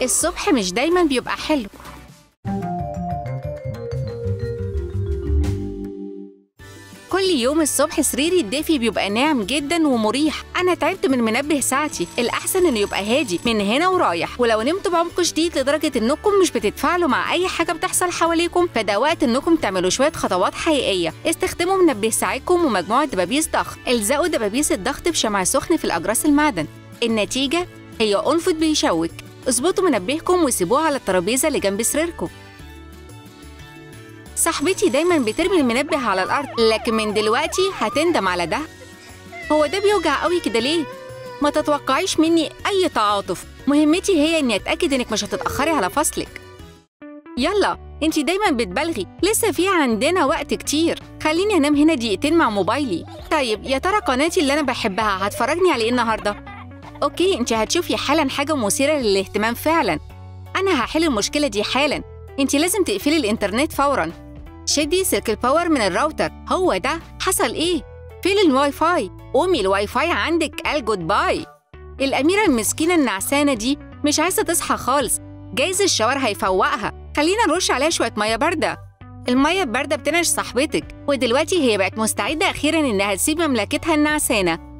الصبح مش دايما بيبقى حلو كل يوم الصبح سريري الدافي بيبقى ناعم جدا ومريح انا تعبت من منبه ساعتي الاحسن انه يبقى هادي من هنا ورايح ولو نمت بعمق شديد لدرجه انكم مش بتتفاعلوا مع اي حاجه بتحصل حواليكم فده وقت انكم تعملوا شويه خطوات حقيقيه استخدموا منبه ساعتكم ومجموعه دبابيس ضغط الزقوا دبابيس الضغط بشمع سخن في الاجراس المعدن النتيجه هي انفض بيشوك اظبطوا منبهكم وسيبوه على الترابيزه اللي جنب سريركم صاحبتي دايما بترمي المنبه على الارض لكن من دلوقتي هتندم على ده هو ده بيوجع قوي كده ليه ما تتوقعيش مني اي تعاطف مهمتي هي اني اتاكد انك مش هتتاخري على فصلك يلا انتي دايما بتبالغي لسه في عندنا وقت كتير خليني انام هنا دقيقتين مع موبايلي طيب يا ترى قناتي اللي انا بحبها هتفرجني على ايه النهارده اوكي انتي هتشوفي حالا حاجه مثيره للاهتمام فعلا انا هحل المشكله دي حالا انتي لازم تقفلي الانترنت فورا شدي سلك الباور من الراوتر هو ده حصل ايه فين الواي فاي قومي الواي فاي عندك قال جود باي الاميره المسكينه النعسانه دي مش عايزه تصحى خالص جايز الشاور هيفوقها خلينا نرش عليها شويه ميه بارده الميه البارده بتنعش صاحبتك ودلوقتي هي بقت مستعده اخيرا انها تسيب مملكتها النعسانه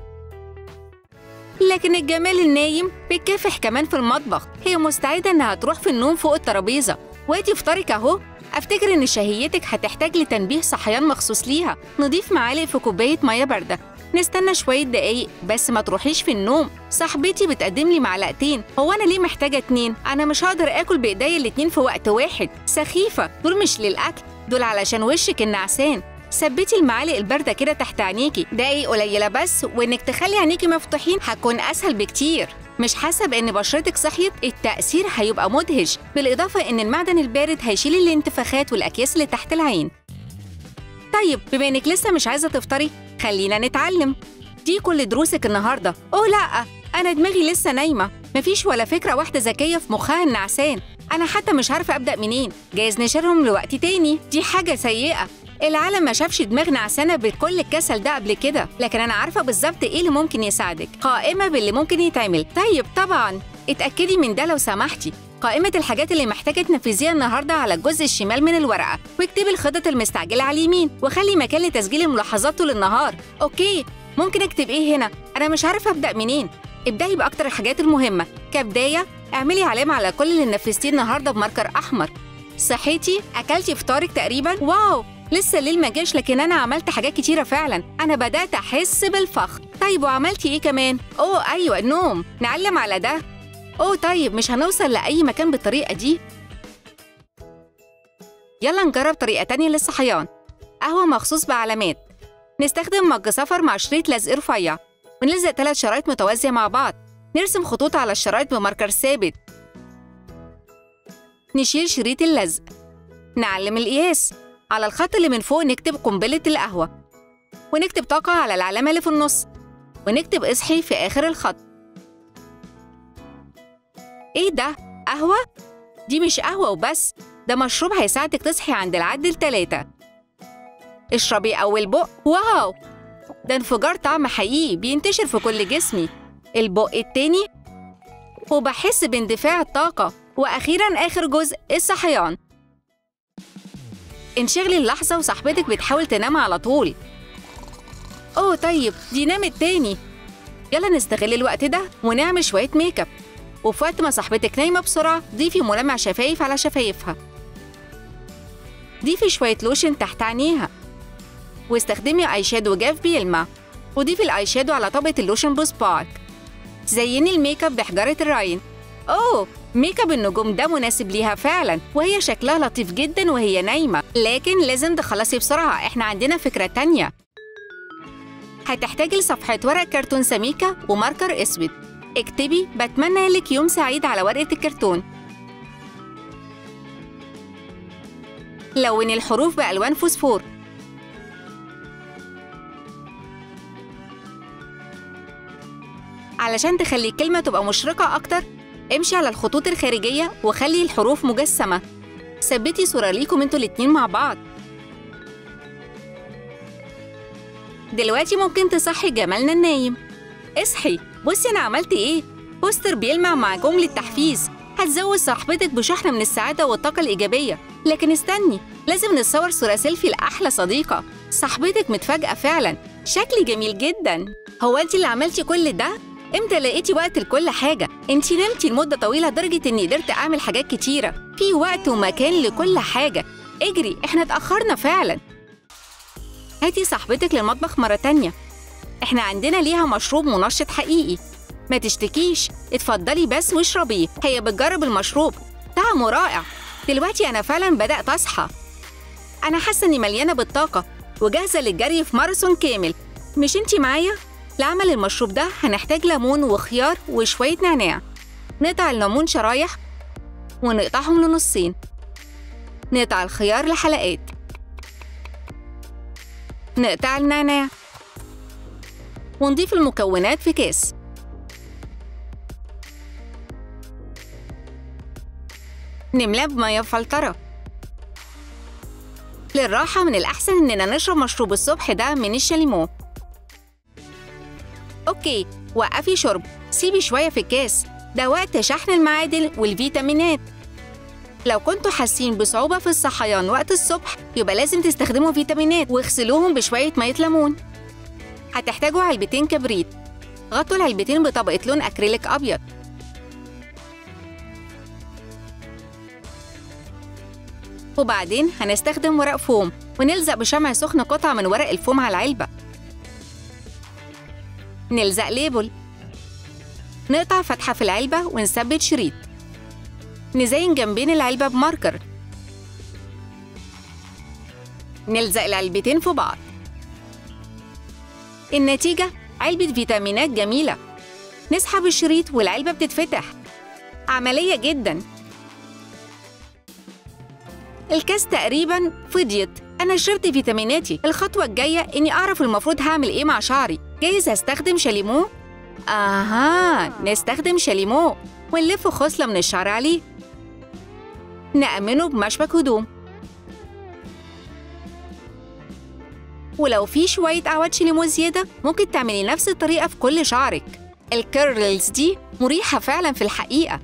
لكن الجمال النايم بيتكافح كمان في المطبخ هي مستعده انها تروح في النوم فوق الترابيزه وادي فطارك اهو افتكر ان شهيتك هتحتاج لتنبيه صحيان مخصوص ليها نضيف معالق في كوبايه ميه بارده نستنى شوية دقايق بس ما تروحيش في النوم صاحبتي بتقدم لي معلقتين هو أنا ليه محتاجة اتنين؟ أنا مش هقدر آكل بإيديا الاتنين في وقت واحد سخيفة دول مش للأكل دول علشان وشك النعسان ثبتي المعالق الباردة كده تحت عينيكي دقايق قليلة بس وإنك تخلي عينيكي مفتوحين هتكون أسهل بكتير مش حاسة بإن بشرتك صحيت التأثير هيبقى مدهش بالإضافة إن المعدن البارد هيشيل الانتفاخات والأكياس اللي تحت العين طيب بما إنك لسه مش عايزة تفطري خلينا نتعلم دي كل دروسك النهاردة أوه لأ أنا دماغي لسه نايمة مفيش ولا فكرة واحدة ذكية في مخها النعسان أنا حتى مش عارفة أبدأ منين جايز نشيرهم لوقت تاني دي حاجة سيئة العالم ما شافش دماغ نعسانة بكل الكسل ده قبل كده لكن أنا عارفة بالظبط إيه اللي ممكن يساعدك قائمة باللي ممكن يتعمل طيب طبعا اتأكدي من ده لو سمحتي قائمة الحاجات اللي محتاجة تنفذيها النهاردة على الجزء الشمال من الورقة واكتبي الخطط المستعجلة على اليمين وخلي مكان لتسجيل الملاحظات طول النهار أوكي ممكن أكتب إيه هنا أنا مش عارفة أبدأ منين ابدأي بأكتر الحاجات المهمة كبداية اعملي علامة على كل اللي نفذتيه النهاردة بماركر أحمر صحيتي أكلتي فطارك تقريبا واو لسه الليل ما جاش لكن انا عملت حاجات كتيره فعلا انا بدات احس بالفخر طيب وعملتي ايه كمان اوه ايوه النوم نعلم على ده اوه طيب مش هنوصل لاي مكان بالطريقه دي يلا نجرب طريقه تانية للصحيان قهوه مخصوص بعلامات نستخدم مج صفر مع شريط لزق رفيع ونلزق ثلاث شرايط متوازيه مع بعض نرسم خطوط على الشرايط بماركر ثابت نشيل شريط اللزق نعلم القياس على الخط اللي من فوق نكتب قنبلة القهوة ونكتب طاقة على العلامة اللي في النص ونكتب اصحي في آخر الخط إيه ده؟ قهوة؟ دي مش قهوة وبس ده مشروب هيساعدك تصحي عند العد التلاتة اشربي أول بق واو ده انفجار طعم حقيقي بينتشر في كل جسمي البق التاني وبحس باندفاع الطاقة وأخيرا آخر جزء الصحيان انشغلي اللحظة وصاحبتك بتحاول تنام على طول أوه طيب دي نامت تاني يلا نستغل الوقت ده ونعمل شوية ميك اب وفي وقت ما صاحبتك نايمة بسرعة ضيفي ملمع شفايف على شفايفها ضيفي شوية لوشن تحت عينيها واستخدمي اي شادو جاف بيلمع وضيفي الاي شادو على طبقة اللوشن بصباعك زيني الميك اب بحجارة الراين أوه ميك اب النجوم ده مناسب ليها فعلا وهي شكلها لطيف جدا وهي نايمة لكن لازم تخلصي بسرعة احنا عندنا فكرة تانية هتحتاجي لصفحة ورق كرتون سميكة وماركر اسود اكتبي بتمنى لك يوم سعيد على ورقة الكرتون لوني الحروف بألوان فوسفور علشان تخلي الكلمة تبقى مشرقة أكتر امشي على الخطوط الخارجية وخلي الحروف مجسمة ثبتي صورة ليكم انتوا الاتنين مع بعض دلوقتي ممكن تصحي جمالنا النايم اصحي بصي انا عملت ايه بوستر بيلمع مع جملة تحفيز هتزود صاحبتك بشحنة من السعادة والطاقة الإيجابية لكن استني لازم نتصور صورة سيلفي لأحلى صديقة صاحبتك متفاجئة فعلا شكلي جميل جدا هو انت اللي عملتي كل ده؟ امتى لقيتي وقت لكل حاجة؟ انت نمتي لمدة طويلة لدرجة اني قدرت اعمل حاجات كتيرة في وقت ومكان لكل حاجة اجري احنا اتأخرنا فعلا هاتي صاحبتك للمطبخ مرة تانية احنا عندنا ليها مشروب منشط حقيقي ما تشتكيش اتفضلي بس واشربيه هي بتجرب المشروب طعمه رائع دلوقتي انا فعلا بدأت اصحى انا حاسة اني مليانة بالطاقة وجاهزة للجري في ماراثون كامل مش انتي معايا؟ لعمل المشروب ده هنحتاج ليمون وخيار وشوية نعناع نقطع الليمون شرايح ونقطعهم لنصين نقطع الخيار لحلقات نقطع النعناع ونضيف المكونات في كاس نملاه بمية مفلترة للراحة من الأحسن إننا نشرب مشروب الصبح ده من الشاليمو أوكي وقفي شرب سيبي شوية في الكاس ده وقت شحن المعادن والفيتامينات لو كنتوا حاسين بصعوبة في الصحيان وقت الصبح يبقى لازم تستخدموا فيتامينات واغسلوهم بشوية مية ليمون هتحتاجوا علبتين كبريت غطوا العلبتين بطبقة لون أكريليك أبيض وبعدين هنستخدم ورق فوم ونلزق بشمع سخن قطعة من ورق الفوم على العلبة نلزق ليبل نقطع فتحة في العلبة ونثبت شريط نزين جنبين العلبة بماركر نلزق العلبتين في بعض النتيجة علبة فيتامينات جميلة نسحب الشريط والعلبة بتتفتح عملية جدا الكاس تقريبا فضيت أنا شربت فيتاميناتي الخطوة الجاية إني أعرف المفروض هعمل إيه مع شعري جايز أستخدم شاليمو؟ أها نستخدم شاليمو ونلف خصلة من الشعر عليه نأمنه بمشبك هدوم ولو في شوية أعواد شاليمو زيادة ممكن تعملي نفس الطريقة في كل شعرك الكيرلز دي مريحة فعلا في الحقيقة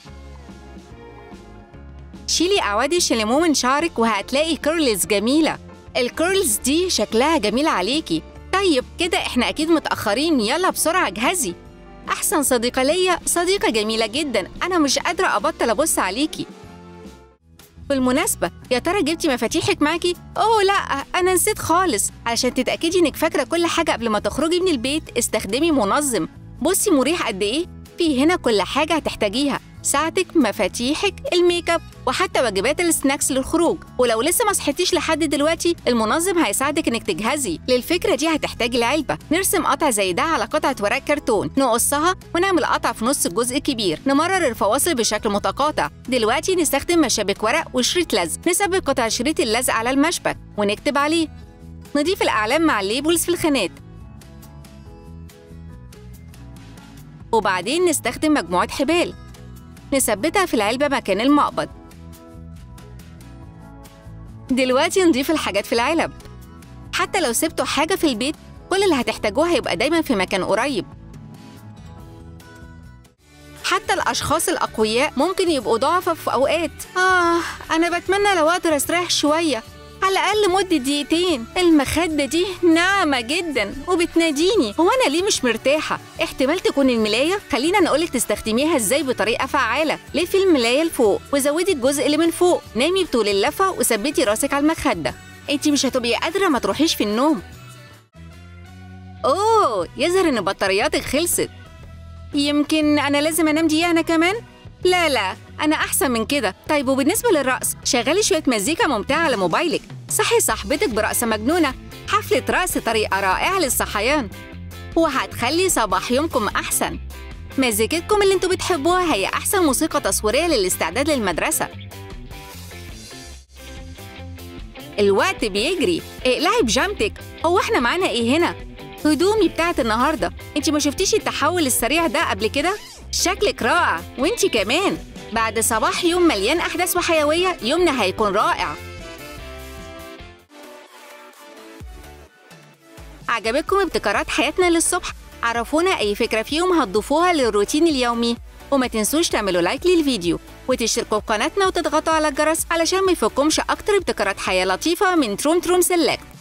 شيلي أعواد الشاليمو من شعرك وهتلاقي كيرلز جميلة الكيرلز دي شكلها جميل عليكي طيب كده احنا أكيد متأخرين يلا بسرعة جهزي أحسن صديقة ليا صديقة جميلة جدا أنا مش قادرة أبطل أبص عليكي بالمناسبة يا ترى جبتي مفاتيحك معاكي؟ أوه لأ أنا نسيت خالص علشان تتأكدي إنك فاكرة كل حاجة قبل ما تخرجي من البيت استخدمي منظم بصي مريح قد إيه؟ في هنا كل حاجة هتحتاجيها ساعتك مفاتيحك الميك اب وحتى وجبات السناكس للخروج ولو لسه ما صحيتيش لحد دلوقتي المنظم هيساعدك انك تجهزي للفكره دي هتحتاجي العلبه نرسم قطع زي ده على قطعه ورق كرتون نقصها ونعمل قطع في نص الجزء كبير نمرر الفواصل بشكل متقاطع دلوقتي نستخدم مشابك ورق وشريط لزق نثبت قطع شريط اللزق على المشبك ونكتب عليه نضيف الاعلام مع الليبلز في الخانات وبعدين نستخدم مجموعة حبال نثبتها في العلبة مكان المقبض دلوقتي نضيف الحاجات في العلب حتى لو سبتوا حاجة في البيت كل اللي هتحتاجوها هيبقى دايما في مكان قريب حتى الأشخاص الأقوياء ممكن يبقوا ضعفة في أوقات آه أنا بتمنى لو أقدر أستريح شوية على الأقل مدة دقيقتين المخدة دي ناعمة جدا وبتناديني هو أنا ليه مش مرتاحة؟ احتمال تكون الملاية خلينا نقولك تستخدميها ازاي بطريقة فعالة لفي الملاية لفوق وزودي الجزء اللي من فوق نامي بطول اللفة وثبتي راسك على المخدة انتي مش هتبقي قادرة ما تروحيش في النوم أوه يظهر إن بطارياتك خلصت يمكن أنا لازم أنام دقيقة أنا كمان؟ لا لا أنا أحسن من كده طيب وبالنسبة للرقص شغلي شوية مزيكا ممتعة على موبايلك صحي صاحبتك برقصة مجنونة حفلة رقص طريقة رائعة للصحيان وهتخلي صباح يومكم أحسن مزيكتكم اللي انتوا بتحبوها هي أحسن موسيقى تصويرية للاستعداد للمدرسة الوقت بيجري اقلعي بيجامتك هو احنا معانا ايه هنا هدومي بتاعت النهارده انت ما شفتيش التحول السريع ده قبل كده شكلك رائع وانت كمان بعد صباح يوم مليان احداث وحيويه يومنا هيكون رائع عجبتكم ابتكارات حياتنا للصبح عرفونا اي فكره فيهم هتضيفوها للروتين اليومي وما تنسوش تعملوا لايك للفيديو وتشتركوا في قناتنا وتضغطوا على الجرس علشان ما يفوتكمش أكتر ابتكارات حياة لطيفة من تروم تروم سيلكت